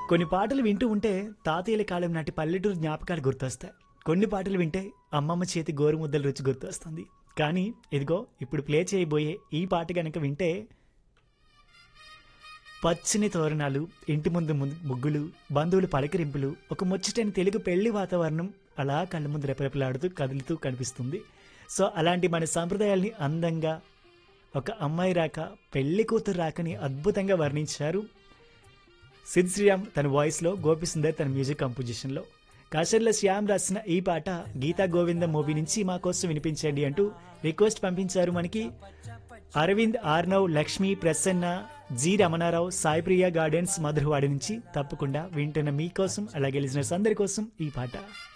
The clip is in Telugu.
కొన్ని పాటలు వింటూ ఉంటే తాతయ్యల కాలం నాటి పల్లెటూరు జ్ఞాపకాలు గుర్తొస్తాయి కొన్ని పాటలు వింటే అమ్మమ్మ చేతి గోరుముద్దల రుచి గుర్తొస్తుంది కానీ ఇదిగో ఇప్పుడు ప్లే చేయబోయే ఈ పాట గనక వింటే పచ్చని తోరణాలు ఇంటి ముందు ము- ముగ్గులు బంధువులు పలకరింపులు ఒక ముచ్చటని తెలుగు పెళ్లి వాతావరణం అలా కళ్ళ ముందు రెపరెపలాడుతూ కదులుతూ కనిపిస్తుంది సో అలాంటి మన సాంప్రదాయాల్ని అందంగా ఒక అమ్మాయి రాక పెళ్లి కూతురు రాకని అద్భుతంగా వర్ణించారు సిద్ శ్రీరామ్ తన వాయిస్లో గోపిసుందర్ తన మ్యూజిక్ కంపోజిషన్లో కాశర్ల శ్యామ్ రాసిన ఈ పాట గీతా గోవింద మూవీ నుంచి మా కోసం వినిపించండి అంటూ రిక్వెస్ట్ పంపించారు మనకి అరవింద్ ఆర్నవ్ లక్ష్మి ప్రసన్న జి రమణారావు సాయిప్రియ గార్డెన్స్ మధురవాడి నుంచి తప్పకుండా వింటున్న మీకోసం అలాగే లిజినర్స్ అందరి కోసం ఈ పాట